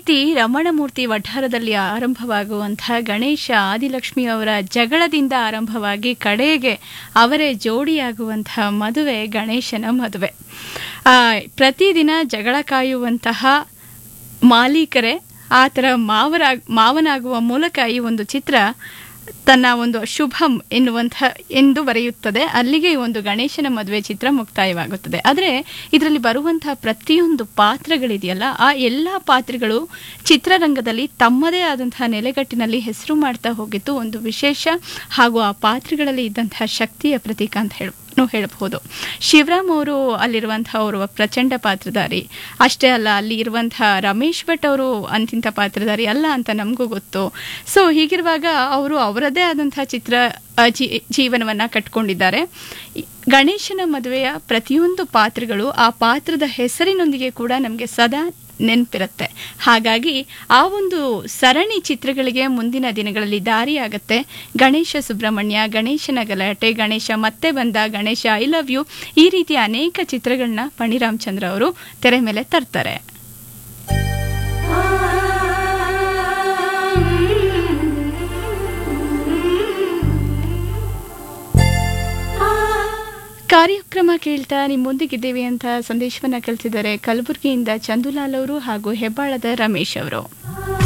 ರೀತಿ ರಮಣಮೂರ್ತಿ ವಠಾರದಲ್ಲಿ ಆರಂಭವಾಗುವಂತಹ ಗಣೇಶ ಆದಿಲಕ್ಷ್ಮಿ ಅವರ ಜಗಳದಿಂದ ಆರಂಭವಾಗಿ ಕಡೆಗೆ ಅವರೇ ಜೋಡಿಯಾಗುವಂತಹ ಮದುವೆ ಗಣೇಶನ ಮದುವೆ ಆ, ಪ್ರತಿದಿನ ಜಗಳ ಕಾಯುವಂತಹ ಮಾಲೀಕರೇ ಆ ಥರ ಮಾವರಾಗ್ ಮಾವನಾಗುವ ಮೂಲಕ ಈ ಒಂದು ಚಿತ್ರ ತನ್ನ ಒಂದು ಶುಭಂ ಎನ್ನುವಂಥ ಎಂದು ಬರೆಯುತ್ತದೆ ಅಲ್ಲಿಗೆ ಈ ಒಂದು ಗಣೇಶನ ಮದುವೆ ಚಿತ್ರ ಮುಕ್ತಾಯವಾಗುತ್ತದೆ ಆದರೆ ಇದರಲ್ಲಿ ಬರುವಂತಹ ಪ್ರತಿಯೊಂದು ಪಾತ್ರಗಳಿದೆಯಲ್ಲ ಆ ಎಲ್ಲ ಪಾತ್ರಗಳು ಚಿತ್ರರಂಗದಲ್ಲಿ ತಮ್ಮದೇ ಆದಂತಹ ನೆಲೆಗಟ್ಟಿನಲ್ಲಿ ಹೆಸರು ಮಾಡ್ತಾ ಹೋಗಿದ್ದು ಒಂದು ವಿಶೇಷ ಹಾಗೂ ಆ ಪಾತ್ರಗಳಲ್ಲಿ ಇದ್ದಂತಹ ಶಕ್ತಿಯ ಪ್ರತೀಕ ಅಂತ ಹೇಳ ನಾವು ಹೇಳಬಹುದು ಶಿವರಾಮ್ ಅವರು ಅಲ್ಲಿರುವಂತಹ ಅವರು ಪ್ರಚಂಡ ಪಾತ್ರಧಾರಿ ಅಷ್ಟೇ ಅಲ್ಲ ಅಲ್ಲಿ ಇರುವಂತಹ ರಮೇಶ್ ಭಟ್ ಅವರು ಅಂತಿಂತ ಪಾತ್ರಧಾರಿ ಅಲ್ಲ ಅಂತ ನಮಗೂ ಗೊತ್ತು ಸೊ ಹೀಗಿರುವಾಗ ಅವರು ಅವರದೇ ಆದಂತಹ ಚಿತ್ರ ಆ, ಜೀ ಜೀವನವನ್ನ ಕಟ್ಕೊಂಡಿದ್ದಾರೆ ಈ ಗಣೇಶನ ಮದುವೆಯ ಪ್ರತಿಯೊಂದು ಪಾತ್ರಗಳು ಆ ಪಾತ್ರದ ಹೆಸರಿನೊಂದಿಗೆ ಕೂಡ ನಮಗೆ ಸದಾ ನೆನಪಿರುತ್ತೆ ಹಾಗಾಗಿ ಆ ಒಂದು ಸರಣಿ ಚಿತ್ರಗಳಿಗೆ ಮುಂದಿನ ದಿನಗಳಲ್ಲಿ ದಾರಿಯಾಗತ್ತೆ ಗಣೇಶ ಸುಬ್ರಹ್ಮಣ್ಯ ಗಣೇಶನ ಗಲಾಟೆ ಗಣೇಶ ಮತ್ತೆ ಬಂದ ಗಣೇಶ ಐ ಲವ್ ಯು ಈ ರೀತಿಯ ಅನೇಕ ಚಿತ್ರಗಳನ್ನ ಪಣಿ ರಾಮಚಂದ್ರ ಅವರು ತೆರೆ ಮೇಲೆ ತರ್ತಾರೆ ಕಾರ್ಯಕ್ರಮ ಕೇಳ್ತಾ ನಿಮ್ಮೊಂದಿಗಿದ್ದೇವೆ ಅಂತ ಸಂದೇಶವನ್ನ ಕಳಿಸಿದ್ದಾರೆ ಕಲಬುರಗಿಯಿಂದ ಚಂದುಲಾಲ್ ಅವರು ಹಾಗೂ ಹೆಬ್ಬಾಳದ ರಮೇಶ್ ಅವರು